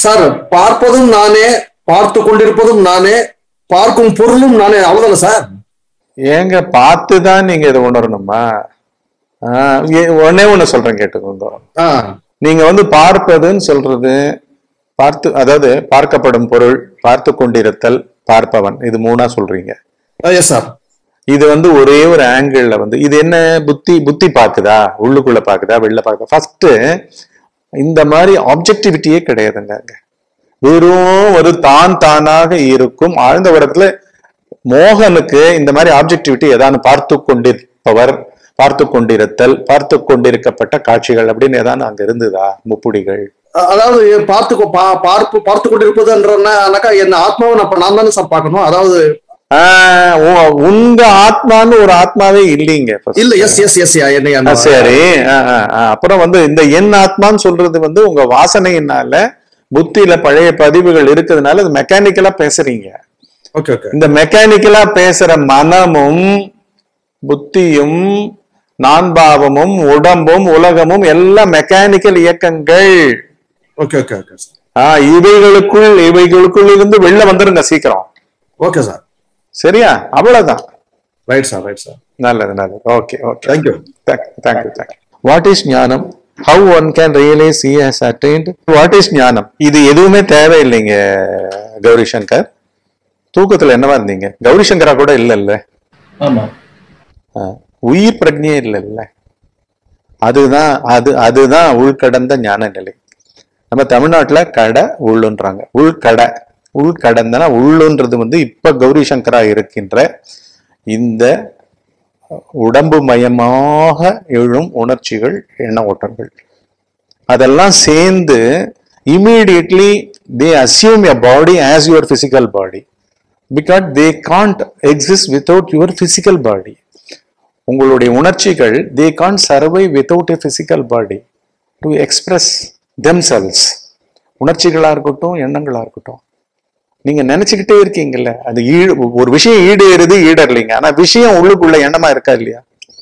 Sir பார்ப்பதும் நானே பார்த்து கொண்டிருப்பதும் நானே பார்க்கும் பொருளும் நானே அவ்வளவுதானே சார் ஏங்க பார்த்து தான் நீங்க இதை உணரணுமா ஆஹ் ஏ- ஒண்ணே ஒண்ணு சொல்றேன் கேட்டுக்கோங்க ஆ நீங்க வந்து பார்ப்பதுன்னு சொல்றது பார்த்து அதாவது பார்க்கப்படும் பொருள் பார்த்து கொண்டிருத்தல் பார்ப்பவன் இது மூணா சொல்றீங்க எஸ் சார் இது வந்து ஒரே ஒரு ஆங்கிள் வந்து இது என்ன புத்தி புத்தி பாக்குதா உள்ளுக்குள்ள பாக்குதா வெளில பாக்குதா ஃபர்ஸ்ட் இந்த மாதிரி ஆப்ஜெக்டிவிட்டியே கிடையாதுங்க அங்க. வெறும் ஒரு தான் தானாக இருக்கும் ஆழ்ந்த உலகத்துல மோகனுக்கு இந்த மாதிரி ஆப்ஜெக்டிவிட்டி ஏதாவது பார்த்து கொண்டிருப்பவர் பார்த்து கொண்டிருத்தல் பார்த்து கொண்டிருக்கப்பட்ட காட்சிகள் அப்படின்னு ஏதாவது அங்க இருந்ததா முப்புடிகள் அ- அதாவது பார்த்து கொ- பா- பார்ப்பு பார்த்து கொண்டிருப்பதுன்றனாக்கா என்ன ஆத்மாவை நான் நான் தானே சார் பார்க்கணும் அதாவது ஆஹ் உ- உங்க ஆத்மான்னு ஒரு ஆத்மாவே இல்லைங்க first. இல்ல எஸ் எஸ் எஸ் என்ன ஆ, சரி ஆ, ஆ, ஆ. அப்புறம் வந்து இந்த என் ஆத்மான்னு சொல்றது வந்து உங்க வாசனையினால புத்தியில பழைய பதிவுகள் இருக்கிறதுனால அது மெக்கானிக்கலா பேசுறீங்க ஓகே ஓகே இந்த மெக்கானிக்கலா பேசுற மனமும் புத்தியும் நான்பாவமும் உடம்பும் உலகமும் எல்லாம் மெக்கானிக்கல் இயக்கங்கள் okay okay okay sir ah இவைகளுக்குள் இவைகளுக்குள் இருந்து வெளில வந்துருங்க சீக்கிரம் ஓகே சார் சரியா அவ்வளவுதான் ரைட் சார் ரைட் சார் நல்லது நல்லது okay okay thank you Thank, thank you, thank you. What is ஞானம் how one can realize he has attained what is ஞானம் இது எதுவுமே தேவையில்லைங்க கௌரி சங்கர் தூக்கத்துல என்னவா இருந்தீங்க கௌரி சங்கரா கூட இல்லைல்ல ஆமா ஆ, உயிர் பிரஜையே இல்லைல்ல அதுதான் அது அதுதான் உள்கடந்த ஞான நிலை நம்ம தமிழ்நாட்டுல கடை உள்ளுன்றாங்க உள்கடை உள்கடந்தனா உள்ளுன்றது வந்து இப்ப கௌரி சங்கரா இருக்கின்ற இந்த உடம்பு மயமாக எழும் உணர்ச்சிகள் எண்ண ஓட்டங்கள் அதெல்லாம் சேர்ந்து immediately they assume a body as your physical body because they can't exist without your physical body உங்களுடைய உணர்ச்சிகள் they can't survive without a physical body to express themselves உணர்ச்சிகளா இருக்கட்டும் எண்ணங்களா இருக்கட்டும் நீங்க நினைச்சுக்கிட்டே இருக்கீங்கல்ல அது ஈடு ஒரு விஷயம் ஈடேறுது ஈடறலைங்க ஆனா விஷயம் உள்ளுக்குள்ள எண்ணமா இருக்கா இல்லையா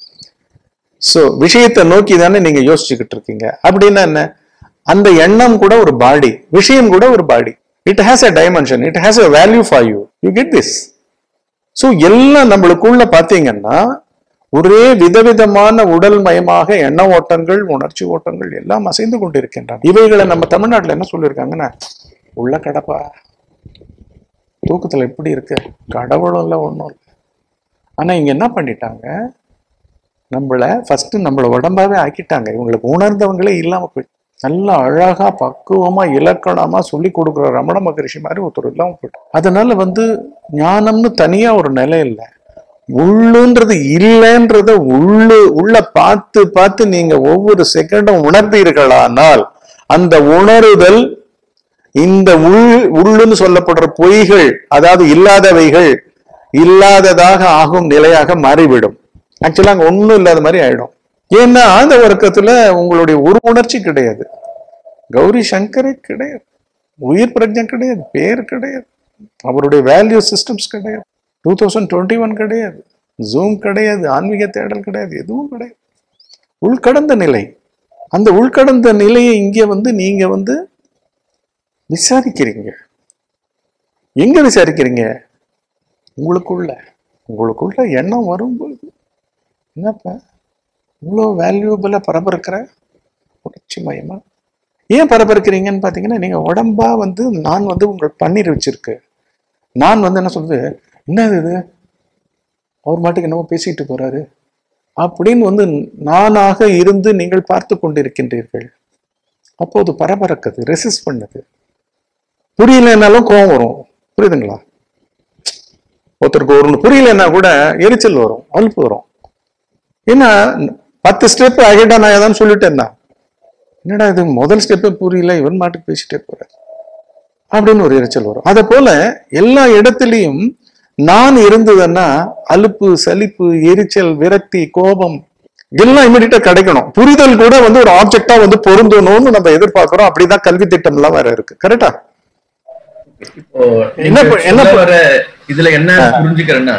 சோ விஷயத்தை நோக்கி தானே நீங்க யோசிச்சுக்கிட்டு இருக்கீங்க அப்படின்னா என்ன அந்த எண்ணம் கூட ஒரு பாடி விஷயம் கூட ஒரு body it has a dimension it has a value for you you get this so எல்லாம் நம்மளுக்குள்ள பாத்தீங்கன்னா ஒரே விதவிதமான உடல் மயமாக எண்ண ஓட்டங்கள் உணர்ச்சி ஓட்டங்கள் எல்லாம் அசைந்து கொண்டிருக்கின்றன இவைகளை நம்ம தமிழ்நாட்டுல என்ன சொல்லியிருக்காங்கன்னா உள்ள கடப்பா தூக்கத்துல எப்படி இருக்கு கடவுளும் இல்லை ஒன்றும் இல்லை ஆனா இங்க என்ன பண்ணிட்டாங்க நம்மள ஃபர்ஸ்ட் நம்மள உடம்பாவே ஆக்கிட்டாங்க இவங்களுக்கு உணர்ந்தவங்களே இல்லாம போயிட்டு நல்லா அழகா பக்குவமா இலக்கணமா சொல்லி கொடுக்குற ரமண மகரிஷி மாதிரி ஒருத்தர் இல்லாம போயிட்டு அதனால வந்து ஞானம்னு தனியா ஒரு நிலை இல்லை உள்ளுன்றது இல்லைன்றத உள்ளு உள்ள பார்த்து பார்த்து நீங்க ஒவ்வொரு செகண்டும் உணர்ந்தீர்களானால் அந்த உணருதல் இந்த உள் உள்ளுன்னு சொல்லப்படுற பொய்கள் அதாவது இல்லாதவைகள் இல்லாததாக ஆகும் நிலையாக மாறிவிடும் ஆக்சுவலா அங்க ஒண்ணும் இல்லாத மாதிரி ஆயிடும் ஏன்னா ஆழ்ந்த வர்க்கத்துல உங்களுடைய ஒரு உணர்ச்சி கிடையாது கௌரி சங்கரே கிடையாது உயிர் பிரஜம் கிடையாது பேர் கிடையாது அவருடைய வேல்யூ சிஸ்டம்ஸ் கிடையாது டூ தௌசண்ட் டுவெண்ட்டி ஒன் கிடையாது ஜூம் கிடையாது ஆன்மீக தேடல் கிடையாது எதுவும் கிடையாது உள்கடந்த நிலை அந்த உள்கடந்த நிலையை இங்க வந்து நீங்க வந்து விசாரிக்கிறீங்க எங்க விசாரிக்கிறீங்க உங்களுக்குள்ள உங்களுக்குள்ள எண்ணம் வரும்போது என்னப்பா இவ்வளோ வேல்யூபிளா பரபரக்கிற உணர்ச்சி மயமா ஏன் பரபரக்கிறீங்கன்னு பார்த்தீங்கன்னா நீங்க உடம்பா வந்து நான் வந்து உங்களுக்கு பன்னீர் வச்சிருக்கு நான் வந்து என்ன சொல்றது என்னது இது அவர் மாட்டுக்கு என்னமோ பேசிட்டு போறாரு அப்படின்னு வந்து நானாக இருந்து நீங்கள் பார்த்து கொண்டிருக்கின்றீர்கள் அப்போது பரபரக்குது ரெசிஸ்ட் பண்ணுது புரியலனாலும் கோவம் வரும் புரியுதுங்களா ஒருத்தருக்கு ஒரு புரியலன்னா கூட எரிச்சல் வரும் அலுப்பு வரும் ஏன்னா பத்து ஸ்டெப் அகைடா நான் ஏதாவது சொல்லிட்டேன்னா என்னடா இது முதல் ஸ்டெப்பே புரியல இவன் மாட்டுக்கு பேசிட்டே போறாரு அப்படின்னு ஒரு எரிச்சல் வரும் அதை போல எல்லா இடத்துலையும் நான் இருந்ததுன்னா அலுப்பு சலிப்பு எரிச்சல் விரக்தி கோபம் எல்லாம் இமீடியட்டா கிடைக்கணும் புரிதல் கூட வந்து ஒரு ஆப்ஜெக்டா வந்து பொருந்தணும்னு நம்ம எதிர்பார்க்கிறோம் அப்படிதான் கல்வி திட்டம் எல்லாம் வேற இருக்கு கரெக்டா இப்போ என்ன நீங்க ப- என்ன சொல்ல ப- வர இதுல என்ன புரிஞ்சுக்கிறேன்னா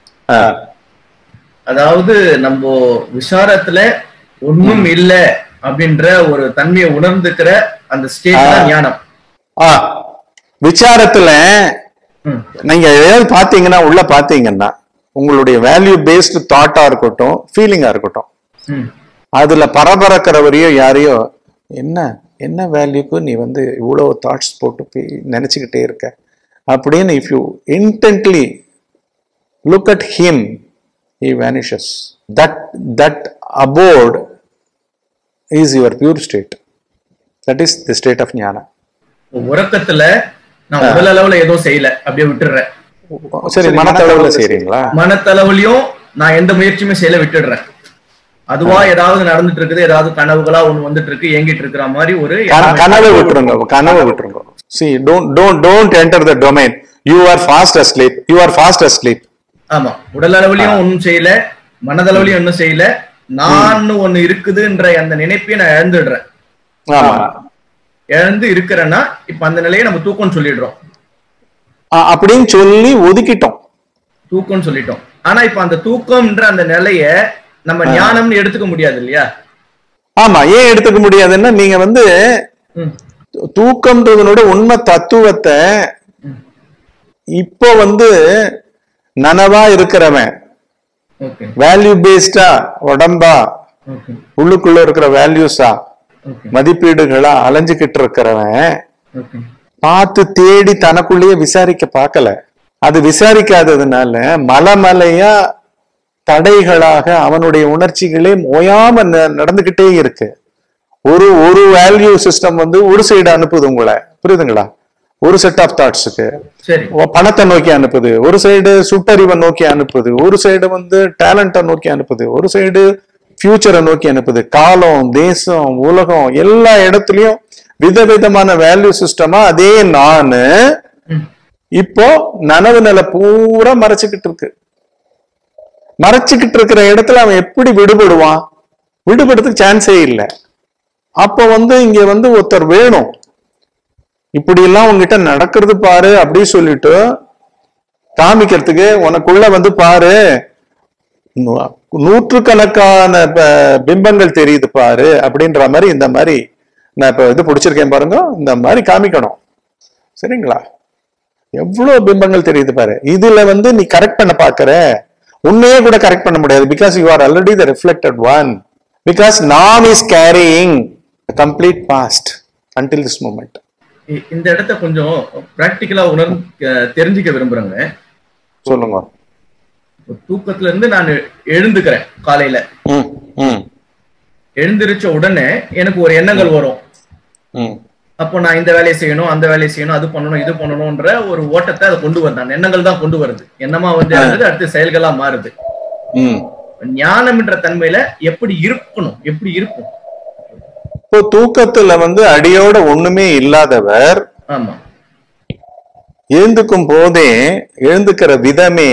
அதாவது நம்ம விசாரத்துல ஒண்ணும் இல்ல அப்படின்ற ஒரு தன்மையை உணர்ந்துக்கிற அந்த ஸ்டேஜ் தான் ஞானம் ஆ விசாரத்துல ம் நீங்க ஏதாவது பாத்தீங்கன்னா உள்ள பாத்தீங்கன்னா உங்களுடைய வேல்யூ பேஸ்டு தாட்டா இருக்கட்டும் ஃபீலிங்கா இருக்கட்டும் ம் அதுல பரபரக்கிறவரையோ யாரையோ என்ன என்ன வேல்யூக்கு நீ வந்து இவ்வளோ தாட்ஸ் போட்டு போய் நினைச்சுக்கிட்டே இருக்க அப்படின்னு if you intently look at him he vanishes that that abode is your pure state that is the state of ஞான உறக்கத்துல நான் உடல் அளவுல ஏதோ செய்யல அப்படியே விட்டுடுறேன் சரி மனத்தளவுல செய்றீங்களா மனத்தளவுலயும் நான் எந்த முயற்சியுமே செய்யல விட்டுடுறேன் அதுவா ஏதாவது நடந்துட்டு இருக்குது ஏதாவது கனவுகளா ஒண்ணு வந்துட்டு இருக்கு இயங்கிட்டு இருக்கிற மாதிரி ஒரு கன- கனவை விட்டுருங்க கனவை விட்டுருங்க see don't don't don't enter the domain you are fast asleep you are fast asleep ஆமா உடல் அளவுலயும் ஒண்ணும் செய்யல மனதளவுலயும் ஒண்ணும் செய்யல நான் ஒண்ணு இருக்குதுன்ற அந்த நினைப்பையும் நான் இழந்துடுறேன் ஆமா இழந்து இருக்கிறேன்னா இப்ப அந்த நிலையை நம்ம தூக்கம்னு சொல்லிடுறோம் அ- அப்படின்னு சொல்லி ஒதுக்கிட்டோம் தூக்கம்னு சொல்லிட்டோம் ஆனா இப்ப அந்த தூக்கம்ன்ற அந்த நிலைய நம்ம ஞானம்னு எடுத்துக்க முடியாது இல்லையா ஆமா ஏன் எடுத்துக்க முடியாதுன்னா நீங்க வந்து ம், தூ- தூக்கம்ன்றதனோட உண்மை தத்துவத்தை இப்போ வந்து நனவா இருக்கிறவன் ஓகே வேல்யூ பேஸ்டா உடம்பா ஓகே உள்ளுக்குள்ள இருக்கிற வேல்யூஸா ஓகே மதிப்பீடுகளா அலைஞ்சுக்கிட்டு இருக்கிறவன் ஓகே பார்த்து தேடி தனக்குள்ளேயே விசாரிக்க பார்க்கல அது விசாரிக்காததுனால மலமலையா தடைகளாக அவனுடைய உணர்ச்சிகளே ஓயாம ந- நடந்துகிட்டே இருக்கு ஒரு ஒரு வேல்யூ சிஸ்டம் வந்து ஒரு சைடு அனுப்புது உங்களை புரியுதுங்களா ஒரு செட் ஆஃப் தாட்ஸுக்கு சரி பணத்தை நோக்கி அனுப்புது ஒரு சைடு சுட்டறிவை நோக்கி அனுப்புது ஒரு சைடு வந்து டேலண்ட்டை நோக்கி அனுப்புது ஒரு சைடு ஃபியூச்சரை நோக்கி அனுப்புது காலம் தேசம் உலகம் எல்லா இடத்துலயும் விதவிதமான வேல்யூ சிஸ்டமா அதே நானு ம், இப்போ நனவு நிலை பூரா மறைச்சுக்கிட்டு இருக்கு மறைச்சுக்கிட்டு இருக்கிற இடத்துல அவன் எப்படி விடுபடுவான் விடுபடுறதுக்கு சான்ஸே இல்லை அப்ப வந்து இங்க வந்து ஒருத்தர் வேணும் இப்படி எல்லாம் உங்ககிட்ட நடக்கிறது பாரு அப்படி சொல்லிட்டு காமிக்கிறதுக்கு உனக்குள்ள வந்து பாரு நூ- நூற்றுக்கணக்கான ப- பிம்பங்கள் தெரியுது பாரு அப்படின்ற மாதிரி இந்த மாதிரி நான் இப்ப இது பிடிச்சிருக்கேன் பாருங்க இந்த மாதிரி காமிக்கணும் சரிங்களா எவ்வளவு பிம்பங்கள் தெரியுது பாரு இதுல வந்து நீ கரெக்ட் பண்ண பாக்குற உன்னையே கூட கரெக்ட் பண்ண முடியாது because you are already the reflected one because நான் is carrying complete past until this moment இ- இந்த இடத்த கொஞ்சம் பிராக்டிக்கலா உணர்ந்து அஹ், தெரிஞ்சுக்க விரும்புறேங்க சொல்லுங்க இப்ப தூக்கத்துல இருந்து நான் எழுந்துக்கிறேன் காலையில ம் ம் எழுந்திருச்ச உடனே எனக்கு ஒரு எண்ணங்கள் வரும் ம் அப்போ நான் இந்த வேலையை செய்யணும் அந்த வேலையை செய்யணும் அது பண்ணணும் இது பண்ணணும்ன்ற ஒரு ஓட்டத்தை அதை கொண்டு வருது அந்த எண்ணங்கள் தான் கொண்டு வருது எண்ணமா வந்து இறங்குது, அடுத்து செயல்களா மாறுது ம் ஞானம்ன்ற தன்மையில எப்படி இருக்கணும் எப்படி இருக்கும் இப்போ தூக்கத்துல வந்து அடியோட ஒண்ணுமே இல்லாதவர் ஆமா எழுந்துக்கும் போதே எழுந்துக்கிற விதமே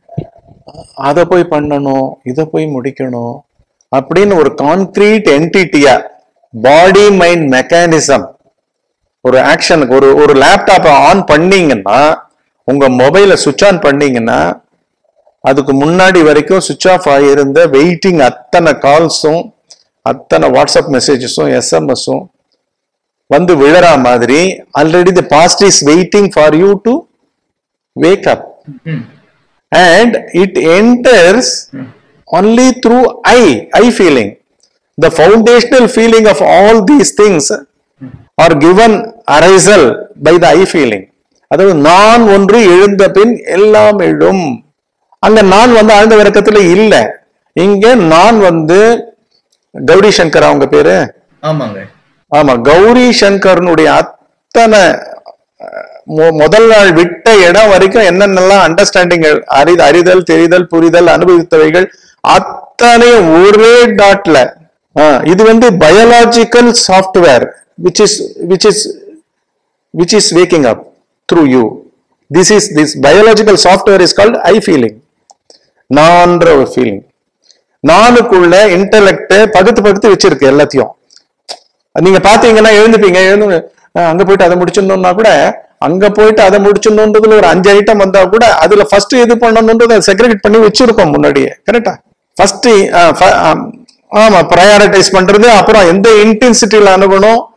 அதை போய் பண்ணணும் இதை போய் முடிக்கணும் அப்படின்னு ஒரு கான்கிரீட் என்டிட்டியா பாடி மைண்ட் மெக்கானிசம் ஒரு ஆக்ஷனுக்கு ஒரு ஒரு லேப்டாப்பை ஆன் பண்ணீங்கன்னா உங்க மொபைலை சுவிட்ச் ஆன் பண்ணீங்கன்னா அதுக்கு முன்னாடி வரைக்கும் சுவிட்ச் ஆஃப் ஆகியிருந்த வெயிட்டிங் அத்தனை கால்ஸும் அத்தனை வாட்ஸ்அப் மெசேஜஸும் எஸ்எம்எஸும் வந்து விழறா மாதிரி already the past is waiting for you to wake up hmm, and it enters only through I, I feeling. The foundational feeling of all these things are given arisal by the I feeling. அதாவது நான் ஒன்று எழுந்த பின் எல்லாம் எழும் அங்க நான் வந்து ஆழ்ந்த விளக்கத்துல இல்ல இங்க நான் வந்து கௌரி சங்கர் அவங்க பேரு ஆமாங்க ஆமா கௌரி சங்கர்னுடைய அத்தனை அஹ், மொ- முதல் நாள் விட்ட இடம் வரைக்கும் என்னென்னலாம் அண்டர்ஸ்டாண்டிங் அறி அறிதல் தெரிதல் புரிதல் அனுபவித்தவைகள் அத்தனையும் ஒரே டாட்ல இது வந்து biological software which is which is which is waking up through you. This is this biological software is called I feeling. நான்ற ஒரு ஃபீலிங் நானுக்குள்ள இன்டலெக்ட் பகுத்து பகுத்து வச்சிருக்கு எல்லாத்தையும் நீங்க பாத்தீங்கன்னா எழுந்துப்பீங்க எழுந்து அஹ், அங்க போயிட்டு அதை முடிச்சிடணும்னா கூட அங்க போயிட்டு அதை முடிச்சிடணுன்றதுல ஒரு அஞ்சு ஐட்டம் வந்தா கூட அதுல ஃபர்ஸ்ட் இது பண்ணணுன்றதை செக்ரிகேட் பண்ணி வச்சிருக்கோம் முன்னாடியே கரெக்டா ஃபர்ஸ்ட் ஆமா ப்ரையாரிட்டைஸ் பண்றது அப்புறம் எந்த இன்டென்சிட்டியில அணுகணும்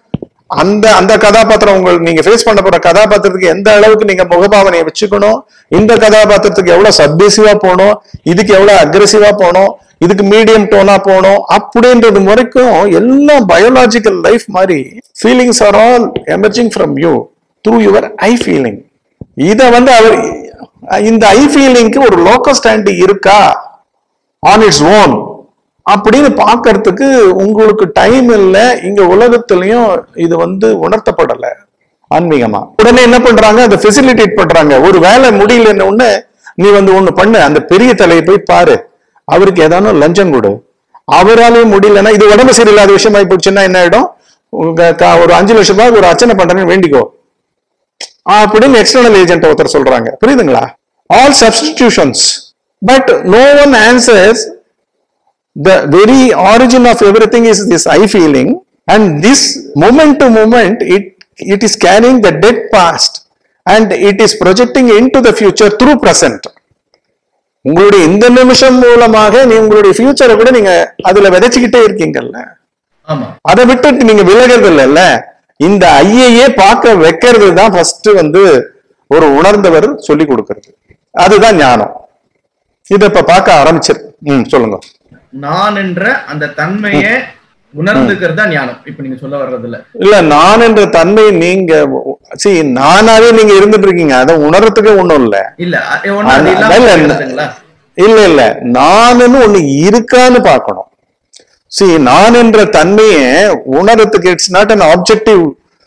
அந்த அந்த கதாபாத்திரம் உங்களுக்கு நீங்க ஃபேஸ் பண்ண போற கதாபாத்திரத்துக்கு எந்த அளவுக்கு நீங்க முகபாவனையை வச்சுக்கணும் இந்த கதாபாத்திரத்துக்கு எவ்வளவு சப்மிசிவா போகணும் இதுக்கு எவ்வளவு அக்ரெசிவா போகணும் இதுக்கு மீடியம் டோனா போகணும் அப்படின்றது வரைக்கும் எல்லாம் பயோலாஜிக்கல் லைஃப் மாதிரி feelings are all emerging from you through your I feeling இத வந்து அவர் இந்த ஐ ஃபீலிங்க்கு ஒரு லோக்கல் ஸ்டாண்ட் இருக்கா ஆன் இட்ஸ் ஓன் அப்படின்னு பார்க்கறதுக்கு உங்களுக்கு டைம் இல்லை இங்க உலகத்திலையும் இது வந்து உணர்த்தப்படல ஆன்மீகமா உடனே என்ன பண்றாங்க அதை ஃபெசிலிட்டேட் பண்றாங்க ஒரு வேலை முடியலன்னு உடனே நீ வந்து ஒண்ணு பண்ணு அந்த பெரிய தலையை போய் பாரு அவருக்கு ஏதானும் லஞ்சம் கொடு அவராலையும் முடியலன்னா இது உடம்பு சரியில்லாத விஷயம் ஆகி போச்சுன்னா என்ன ஆயிடும் உங்க க- ஒரு அஞ்சு லட்சம் ரூபாய்க்கு ஒரு அர்ச்சனை பண்றேன்னு வேண்டிக்கோ அப்படின்னு எக்ஸ்டர்னல் ஏஜென்ட் ஒருத்தர் சொல்றாங்க புரியுதுங்களா all substitutions but no one answers the very origin of everything is this I feeling, and this moment to moment, it it is carrying the dead past and it is projecting into the future through present. உங்களுடைய இந்த நிமிஷம் மூலமாக நீ உங்களுடைய ஃபியூச்சரை கூட நீங்க அதுல விதைச்சுக்கிட்டே இருக்கீங்கல்ல ஆமா அதை விட்டு நீங்க விலகிறது இல்லைல்ல இந்த ஐயையே பார்க்க வைக்கிறது தான் ஃபர்ஸ்ட் வந்து ஒரு உணர்ந்தவர் சொல்லி கொடுக்கிறது அதுதான் ஞானம் இதை இப்ப பார்க்க ஆரம்பிச்சிரு ம் சொல்லுங்க நான் என்ற அந்த தன்மையை உணர்ந்துக்கிறது தான் ஞானம் இப்ப நீங்க சொல்ல வர்றதுல இல்ல நான் என்ற தன்மை நீங்க see நானாவே நீங்க இருந்துட்டு இருக்கீங்க அதை உணர்றதுக்கு ஒண்ணும் இல்ல இல்ல அ- ஒண்ணு அது இல்ல, இல்லாம இல்ல. இருக்குதுங்களா? இல்ல இல்ல நானுன்னு ஒண்ணு இருக்கான்னு பார்க்கணும் see நான் என்ற தன்மையை உணர்றதுக்கு it's not an objective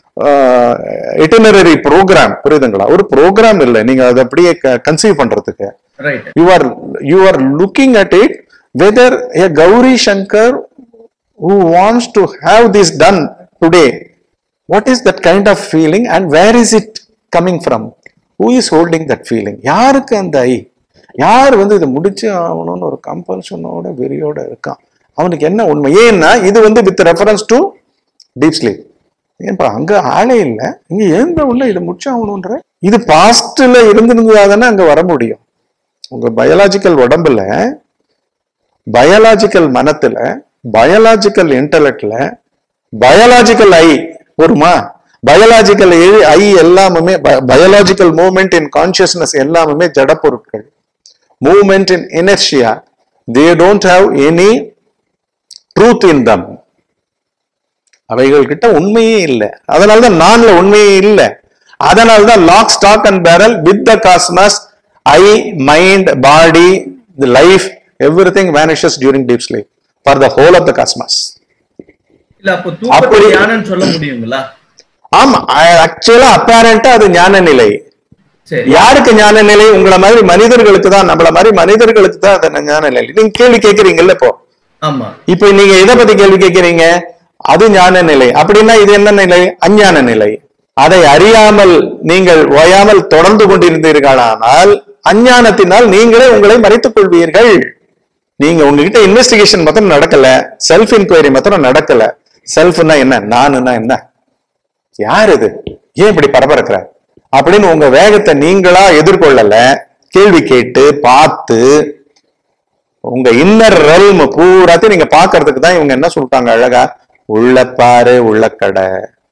itinerary program புரியுதுங்களா ஒரு ப்ரோக்ராம் இல்ல நீங்க அதை அப்படியே கன்சீவ் பண்றதுக்கு right you are you are looking at it whether a gauri shankar who wants to have this done today what is that kind of feeling and where is it coming from who is holding that feeling யாருக்கு அந்த ஐ யார் வந்து இதை முடிச்சு ஆகணும்னு ஒரு கம்பல்ஷனோட வெறியோட இருக்கான் அவனுக்கு என்ன உண்மை ஏன்னா இது வந்து with reference to deep sleep ஏன்பா அங்க ஆளே இல்ல இங்க ஏந்த உள்ள இதை முடிச்சாகணும்ன்ற இது பாஸ்ட்ல இருந்திருந்தா தானே அங்க வர முடியும் உங்க பயாலாஜிக்கல் உடம்புல பயாலாஜிக்கல் மனத்துல பயாலாஜிக்கல் இன்டலெக்ட்ல பயாலாஜிக்கல் ஐ வருமா பயாலாஜிக்கல் ஐ எல்லாமே பயாலாஜிக்கல் மூவ்மெண்ட் இன் கான்சியஸ்னஸ் எல்லாமே ஜட பொருட்கள் movement in inertia they don't have any truth in them அவைகள் கிட்ட உண்மையே இல்லை அதனாலதான் நான்ல உண்மையே இல்லை அதனாலதான் lock stock and barrel with the cosmos I mind body the life everything vanishes during deep sleep for the whole of the cosmos இல்ல அப்போ தூக்கத்தை அப்படி- ஞானம்னு சொல்ல முடியுங்களா ஆமா ஆக்சுவலா அப்பேரண்டா அது ஞான நிலை சரி யாருக்கு ஞான நிலை உங்களை மாதிரி மனிதர்களுக்கு தான் நம்மள மாதிரி மனிதர்களுக்கு தான் அது ஞான நிலை நீங்க கேள்வி கேட்கறீங்கல்ல இப்போ ஆமா இப்ப நீங்க எதை பத்தி கேள்வி கேட்கிறீங்க அது ஞான நிலை அப்படின்னா இது என்ன நிலை அஞ்ஞான நிலை அதை அறியாமல் நீங்கள் ஓயாமல் தொடர்ந்து கொண்டிருந்தீர்களானால் அஞ்ஞானத்தினால் நீங்களே உங்களை மறைத்துக் கொள்வீர்கள் நீங்க உங்ககிட்ட இன்வெஸ்டிகேஷன் மாத்திரம் நடக்கல செல்ஃப் இன்கொயரி மாத்திரம் நடக்கல செல்ஃப்னா என்ன நானுன்னா என்ன யார் இது ஏன் இப்படி பரபரக்கிற அப்படின்னு உங்க வேகத்தை நீங்களா எதிர்கொள்ளல கேள்வி கேட்டு பார்த்து உங்க இன்னர் ரெல்ம் பூராத்தையும் நீங்க பாக்குறதுக்கு தான் இவங்க என்ன சொல்லிட்டாங்க அழகா உள்ள பாரு உள்ள கடை